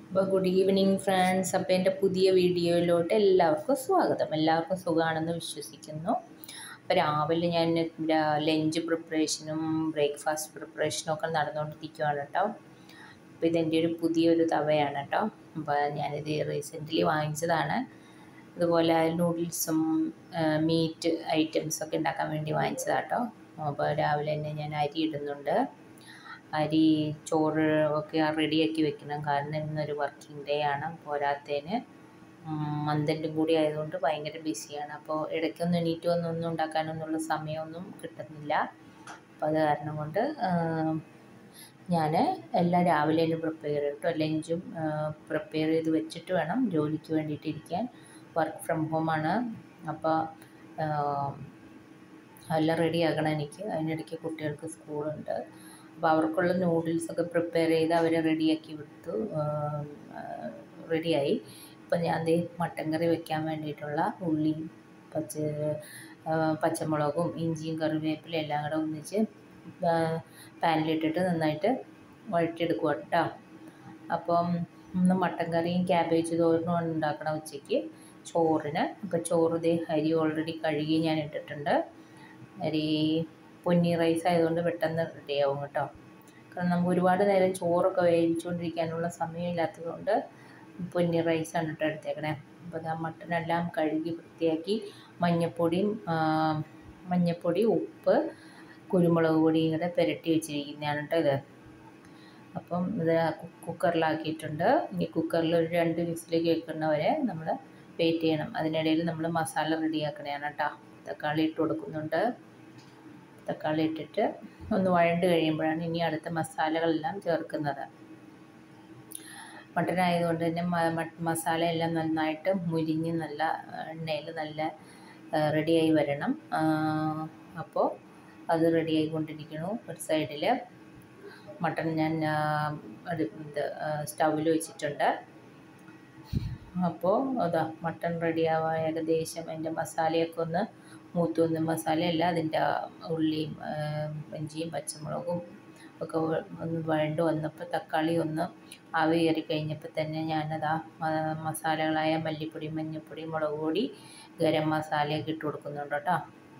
അപ്പോൾ good evening friends അപ്പോൾ എൻ്റെ പുതിയ വീഡിയോയിലോട്ട് എല്ലാവർക്കും സ്വാഗതം എല്ലാവർക്കും സുഖമാണെന്ന് വിശ്വസിക്കുന്നു അപ്പോൾ രാവിലെ ഞാൻ ലഞ്ച് പ്രിപ്പറേഷനും ബ്രേക്ക്ഫാസ്റ്റ് പ്രിപ്പറേഷനും ഒക്കെ നടന്നുകൊണ്ടിരിക്കുകയാണ് കേട്ടോ അപ്പോൾ ഇതെൻ്റെ ഒരു പുതിയൊരു തവയാണ് കേട്ടോ അപ്പോൾ ഞാനിത് റീസെൻ്റ്ലി വാങ്ങിച്ചതാണ് അതുപോലെ നൂഡിൽസും മീറ്റ് ഐറ്റംസൊക്കെ ഉണ്ടാക്കാൻ വേണ്ടി വാങ്ങിച്ചതാണ് കേട്ടോ അപ്പോൾ രാവിലെ തന്നെ ഞാൻ അരി ഇടുന്നുണ്ട് അരി ചോറ് ഒക്കെ റെഡിയാക്കി വെക്കണം കാരണം ഇന്നൊരു വർക്കിംഗ് ഡേ ആണ് പോരാത്തതിന് മന്തിൻ്റെ കൂടി ആയതുകൊണ്ട് ഭയങ്കര ബിസിയാണ് അപ്പോൾ ഇടയ്ക്കൊന്നും എണീറ്റ് വന്നൊന്നും ഉണ്ടാക്കാനൊന്നുള്ള സമയമൊന്നും കിട്ടുന്നില്ല അപ്പോൾ അത് കാരണം കൊണ്ട് ഞാൻ എല്ലാം രാവിലെ തന്നെ പ്രിപ്പയർ ചെയ്തിട്ടോ ലഞ്ചും പ്രിപ്പയർ ചെയ്ത് വെച്ചിട്ട് വേണം ജോലിക്ക് വേണ്ടിയിട്ട് ഇരിക്കാൻ വർക്ക് ഫ്രം ഹോമാണ് അപ്പോൾ എല്ലാം റെഡി ആക്കണം എനിക്ക് അതിനിടയ്ക്ക് കുട്ടികൾക്ക് സ്കൂളുണ്ട് അപ്പോൾ അവർക്കുള്ള നൂഡിൽസൊക്കെ പ്രിപ്പയർ ചെയ്ത് അവരെ റെഡിയാക്കി വിട്ടു റെഡിയായി ഇപ്പം ഞാൻ ദേ മട്ടൻ കറി വെക്കാൻ വേണ്ടിയിട്ടുള്ള ഉള്ളിയും പച്ച പച്ചമുളകും ഇഞ്ചിയും കറിവേപ്പിലയും എല്ലാം കൂടെ ഒന്നിച്ച് പാനിലിട്ടിട്ട് നന്നായിട്ട് വഴറ്റിയെടുക്കുക കേട്ടോ അപ്പം ഇന്ന് മട്ടൻ കറിയും ക്യാബേജ് തോരനും ഉണ്ടാക്കണം ഉച്ചയ്ക്ക് ചോറിന് അപ്പോൾ ചോറ് ദേ അരി ഓൾറെഡി കഴുകി ഞാൻ ഇട്ടിട്ടുണ്ട് അരി പൊന്നി റൈസ് ആയതുകൊണ്ട് പെട്ടെന്ന് റെഡിയാവും കേട്ടോ കാരണം നമുക്ക് ഒരുപാട് നേരം ചോറൊക്കെ വേവിച്ചുകൊണ്ടിരിക്കാനുള്ള സമയമില്ലാത്തതുകൊണ്ട് പൊന്നി റൈസാണ് കേട്ടോ എടുത്തേക്കണേ അപ്പോൾ ആ മട്ടനെല്ലാം കഴുകി വൃത്തിയാക്കി മഞ്ഞൾപ്പൊടിയും മഞ്ഞൾപ്പൊടി ഉപ്പ് കുരുമുളക് പൊടിയും കൂടെ പുരട്ടി വെച്ചിരിക്കുന്നതാണ് കേട്ടോ ഇത് അപ്പം ഇത് കുക്കറിലാക്കിയിട്ടുണ്ട് ഈ കുക്കറിൽ ഒരു രണ്ട് വിസിൽ കേൾക്കുന്നവരെ നമ്മൾ വെയിറ്റ് ചെയ്യണം അതിനിടയിൽ നമ്മൾ മസാല റെഡിയാക്കണതാണ് കേട്ടോ തക്കാളി ഇട്ട് കൊടുക്കുന്നുണ്ട് തക്കാളി ഇട്ടിട്ട് ഒന്ന് വഴണ്ട് കഴിയുമ്പോഴാണ് ഇനി അടുത്ത മസാലകളെല്ലാം ചേർക്കുന്നത് മട്ടൻ ആയതുകൊണ്ട് തന്നെ മസാല എല്ലാം നന്നായിട്ട് മുരിഞ്ഞ് നല്ല എണ്ണയിൽ നല്ല റെഡിയായി വരണം അപ്പോൾ അത് റെഡിയായിക്കൊണ്ടിരിക്കുന്നു ഒരു സൈഡിൽ മട്ടൺ ഞാൻ ഇത് സ്റ്റൗവിൽ വെച്ചിട്ടുണ്ട് അപ്പോൾ അതാ മട്ടൺ റെഡിയാവാൻ ഏകദേശം അതിൻ്റെ മസാലയൊക്കെ ഒന്ന് മൂത്ത് വന്ന മസാലയല്ല അതിൻ്റെ ഉള്ളിയും ഇഞ്ചിയും പച്ചമുളകും ഒക്കെ ഒന്ന് വഴണ്ട് വന്നപ്പോൾ തക്കാളി ഒന്ന് ആവി കയറി കഴിഞ്ഞപ്പോൾ തന്നെ ഞാനതാ മസാലകളായ മല്ലിപ്പൊടി മഞ്ഞൾപ്പൊടി മുളക് പൊടി ഗരം മസാലയൊക്കെ ഇട്ട് കൊടുക്കുന്നുണ്ട് കേട്ടോ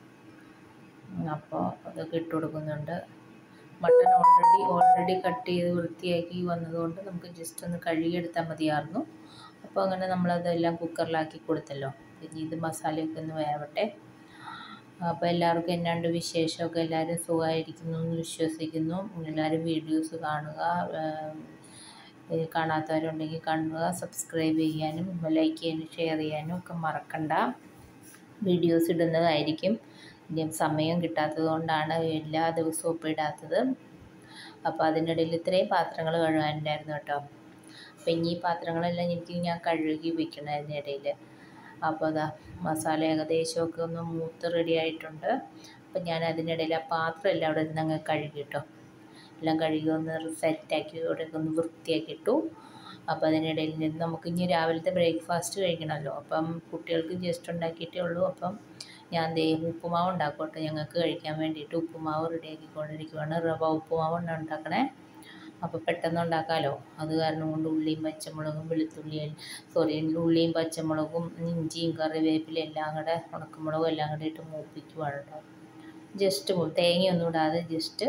അപ്പോൾ അതൊക്കെ ഇട്ട് കൊടുക്കുന്നുണ്ട് മട്ടൺ ഓൾറെഡി ഓൾറെഡി കട്ട് ചെയ്ത് വൃത്തിയാക്കി വന്നതുകൊണ്ട് നമുക്ക് ജസ്റ്റ് ഒന്ന് കഴുകിയെടുത്താൽ മതിയായിരുന്നു അപ്പോൾ അങ്ങനെ നമ്മളതെല്ലാം കുക്കറിലാക്കി കൊടുത്തല്ലോ ഇനി ഇത് മസാലയൊക്കെ ഒന്ന് വേവട്ടെ അപ്പോൾ എല്ലാവർക്കും എന്നാണ്ട് വിശേഷമൊക്കെ എല്ലാവരും സുഖമായിരിക്കുന്നു എന്ന് വിശ്വസിക്കുന്നു എല്ലാവരും വീഡിയോസ് കാണുക കാണാത്തവരുണ്ടെങ്കിൽ കാണുക സബ്സ്ക്രൈബ് ചെയ്യാനും ലൈക്ക് ചെയ്യാനും ഷെയർ ചെയ്യാനും ഒക്കെ മറക്കണ്ട വീഡിയോസ് ഇടുന്നതായിരിക്കും ഇനി സമയം കിട്ടാത്തത് കൊണ്ടാണ് എല്ലാ ദിവസവും ഇപ്പോൾ ഇടാത്തത് അപ്പോൾ അതിനിടയിൽ ഇത്രയും പാത്രങ്ങൾ കഴുകാനുണ്ടായിരുന്നു കേട്ടോ അപ്പോൾ ഇനി ഈ പാത്രങ്ങളെല്ലാം എനിക്ക് ഞാൻ കഴുകി വെക്കണം അതിനിടയിൽ അപ്പോൾ അതാ മസാല ഏകദേശമൊക്കെ ഒന്ന് മൂത്ത് റെഡി ആയിട്ടുണ്ട് അപ്പോൾ ഞാൻ അതിനിടയിൽ ആ പാത്രം എല്ലാം അവിടെ നിന്ന് അങ്ങ് കഴുകിട്ടോ എല്ലാം കഴുകി ഒന്ന് സെറ്റാക്കി ഇവിടെ ഒന്ന് വൃത്തിയാക്കി ഇട്ടു അപ്പോൾ അതിനിടയിൽ നിന്ന് നമുക്ക് ഇനി രാവിലത്തെ ബ്രേക്ക്ഫാസ്റ്റ് കഴിക്കണമല്ലോ അപ്പം കുട്ടികൾക്ക് ജസ്റ്റ് ഉണ്ടാക്കിയിട്ടേ ഉള്ളൂ അപ്പം ഞാൻ ദേ ഉപ്പുമാവ് ഉണ്ടാക്കട്ടെ ഞങ്ങൾക്ക് കഴിക്കാൻ വേണ്ടിയിട്ട് ഉപ്പുമാവ് റെഡിയാക്കിക്കൊണ്ടിരിക്കുകയാണ് റവ ഉപ്പുമാവാണ് ഉണ്ടാക്കണേ അപ്പോൾ പെട്ടെന്ന് ഉണ്ടാക്കാമല്ലോ അത് കാരണം കൊണ്ട് ഉള്ളിയും പച്ചമുളകും വെളുത്തുള്ളിയും സോറി ഉള്ളിയും പച്ചമുളകും ഇഞ്ചിയും കറിവേപ്പിലയും എല്ലാം കൂടെ ഉണക്കമുളകും എല്ലാം കൂടെ ഇട്ട് മൂപ്പിക്കുവാണ് കേട്ടോ ജസ്റ്റ് തേങ്ങയൊന്നും ഇടാതെ ജസ്റ്റ്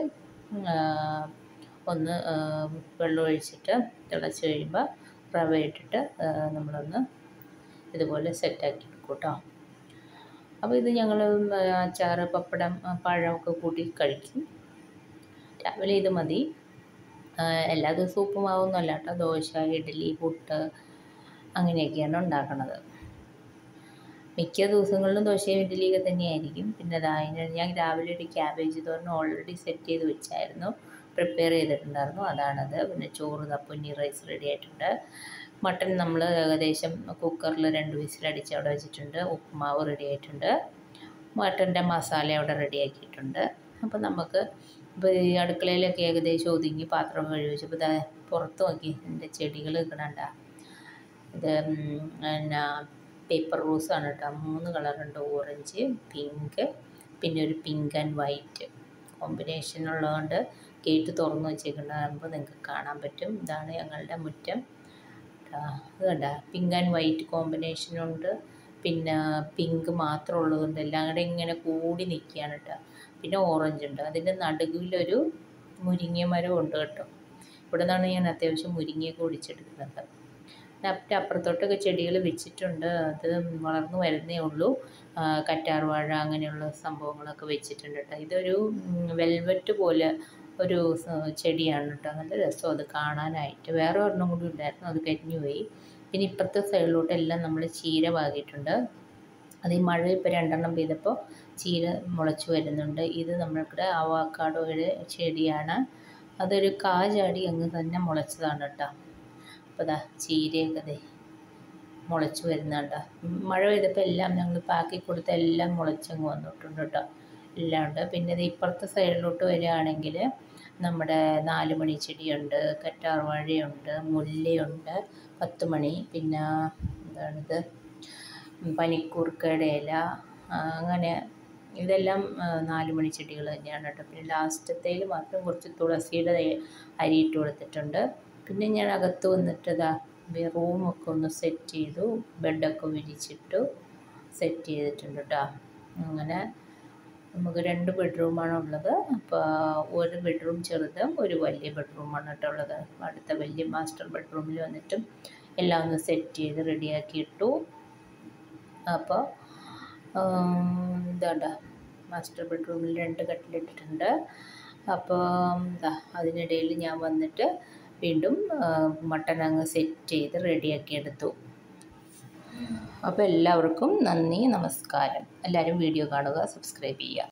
ഒന്ന് വെള്ളം ഒഴിച്ചിട്ട് തിളച്ച് കഴിയുമ്പോൾ റവ ഇട്ടിട്ട് നമ്മളൊന്ന് ഇതുപോലെ സെറ്റാക്കി എടുക്കും കേട്ടോ അപ്പോൾ ഇത് ഞങ്ങൾ അച്ചാറ് പപ്പടം പഴമൊക്കെ കൂട്ടി കഴിക്കും രാവിലെ ഇത് മതി എല്ലാ ദിവസവും ഉപ്പുമാവൊന്നുമല്ല കേട്ടോ ദോശ ഇഡ്ഡലി പുട്ട് അങ്ങനെയൊക്കെയാണ് ഉണ്ടാക്കുന്നത് മിക്ക ദിവസങ്ങളിലും ദോശയും ഇഡ്ഡലിയൊക്കെ തന്നെയായിരിക്കും പിന്നെ അതിന് ഞാൻ രാവിലെ ഒരു ക്യാബേജ് തോരൻ ഓൾറെഡി സെറ്റ് ചെയ്ത് വെച്ചായിരുന്നു പ്രിപ്പയർ ചെയ്തിട്ടുണ്ടായിരുന്നു അതാണത് പിന്നെ ചോറ് തപ്പൊന്നി റൈസ് റെഡി ആയിട്ടുണ്ട് മട്ടൺ നമ്മൾ ഏകദേശം കുക്കറിൽ രണ്ട് വിസിലടിച്ച് അവിടെ വെച്ചിട്ടുണ്ട് ഉപ്പുമാവ് റെഡി ആയിട്ടുണ്ട് മട്ടൻ്റെ മസാല അവിടെ റെഡിയാക്കിയിട്ടുണ്ട് അപ്പോൾ നമുക്ക് ഇപ്പോൾ ഈ അടുക്കളയിലൊക്കെ ഏകദേശം ഒതുങ്ങി പാത്രം കഴുകി വെച്ചപ്പോൾ ഇതാ പുറത്ത് നോക്കി എൻ്റെ ചെടികൾ നിൽക്കണണ്ട ഇത് എന്നാ പേപ്പർ റോസാണ് കേട്ടോ മൂന്ന് കളറുണ്ട് ഓറഞ്ച് പിങ്ക് പിന്നെ ഒരു പിങ്ക് ആൻഡ് വൈറ്റ് കോമ്പിനേഷൻ ഉള്ളതുകൊണ്ട് ഗേറ്റ് തുറന്ന് വെച്ചേക്കുന്നതാകുമ്പോൾ നിങ്ങൾക്ക് കാണാൻ പറ്റും ഇതാണ് ഞങ്ങളുടെ മുറ്റം കേട്ടോ അത് കണ്ട പിങ്ക് ആൻഡ് വൈറ്റ് കോമ്പിനേഷനുണ്ട് പിന്നെ പിങ്ക് മാത്രമുള്ളതുണ്ട് എല്ലാം കൂടെ ഇങ്ങനെ കൂടി നിൽക്കുകയാണ് കേട്ടോ പിന്നെ ഓറഞ്ച് ഉണ്ട് അതിൻ്റെ നടുവിലൊരു മുരിങ്ങ മരം ഉണ്ട് കേട്ടോ ഇവിടെ നിന്നാണ് ഞാൻ അത്യാവശ്യം മുരിങ്ങയൊക്കെ ഒടിച്ചെടുക്കുന്നത് പിന്നെ അപ്പുറത്തോട്ടൊക്കെ ചെടികൾ വെച്ചിട്ടുണ്ട് അത് വളർന്നു വരുന്നേ ഉള്ളൂ കറ്റാർ വാഴ അങ്ങനെയുള്ള സംഭവങ്ങളൊക്കെ വെച്ചിട്ടുണ്ട് കേട്ടോ ഇതൊരു വെൽവെറ്റ് പോലെ ഒരു ചെടിയാണ് കേട്ടോ നല്ല രസം അത് കാണാനായിട്ട് വേറെ ഒരെണ്ണം കൂടി ഉണ്ടായിരുന്നു അത് കരിഞ്ഞു പോയി പിന്നെ ഇപ്പുറത്തെ സൈഡിലോട്ട് എല്ലാം നമ്മൾ ചീര പാകിയിട്ടുണ്ട് അത് ഈ മഴ ഇപ്പോൾ രണ്ടെണ്ണം പെയ്തപ്പോൾ ചീര മുളച്ചു വരുന്നുണ്ട് ഇത് നമ്മൾക്ക് അവാക്കാടോയുടെ ചെടിയാണ് അതൊരു കാ ചാടി അങ്ങ് തന്നെ മുളച്ചതാണ് കേട്ടോ അപ്പോൾ ദാ ചീരയൊക്കെ ദേ മുളച്ച് വരുന്നുണ്ട് മഴ പെയ്തപ്പോൾ എല്ലാം ഞങ്ങൾ പാക്കി കൊടുത്ത എല്ലാം മുളച്ചങ്ങ് വന്നിട്ടുണ്ട് കേട്ടോ എല്ലാം ഉണ്ട് പിന്നെ ഇത് ഇപ്പുറത്തെ സൈഡിലോട്ട് വരികയാണെങ്കിൽ നമ്മുടെ നാല് മണി ചെടിയുണ്ട് കറ്റാർ വാഴയുണ്ട് മുല്ലയുണ്ട് പത്ത് മണി പിന്നെ എന്താണിത് പനിക്കൂർക്കയുടെ ഇല അങ്ങനെ ഇതെല്ലാം നാല് മണി ചെടികൾ തന്നെയാണ് കേട്ടോ പിന്നെ ലാസ്റ്റത്തേൽ മാത്രം കുറച്ച് തുളസിയുടെ അരിയിട്ട് കൊടുത്തിട്ടുണ്ട് പിന്നെ ഞാൻ അകത്ത് വന്നിട്ട് ഇതാ റൂമൊക്കെ ഒന്ന് സെറ്റ് ചെയ്തു ബെഡൊക്കെ വിരിച്ചിട്ടു സെറ്റ് ചെയ്തിട്ടുണ്ട് കേട്ടോ അങ്ങനെ നമുക്ക് രണ്ട് ബെഡ്റൂമാണ് ഉള്ളത് അപ്പോൾ ഒരു ബെഡ്റൂം ചെറുതും ഒരു വലിയ ബെഡ്റൂമാണ് കേട്ടോ ഉള്ളത് അടുത്ത വലിയ മാസ്റ്റർ ബെഡ്റൂമിൽ വന്നിട്ടും എല്ലാം ഒന്ന് സെറ്റ് ചെയ്ത് റെഡിയാക്കി ഇട്ടു അപ്പോൾ ഇതാണ്ട മാസ്റ്റർ ബെഡ്റൂമിൽ രണ്ട് കട്ടിലിട്ടിട്ടുണ്ട് അപ്പോൾ എന്താ അതിനിടയിൽ ഞാൻ വന്നിട്ട് വീണ്ടും മട്ടൺ അങ്ങ് സെറ്റ് ചെയ്ത് റെഡിയാക്കി എടുത്തു അപ്പോൾ എല്ലാവർക്കും നന്ദി നമസ്കാരം എല്ലാവരും വീഡിയോ കാണുക സബ്സ്ക്രൈബ് ചെയ്യുക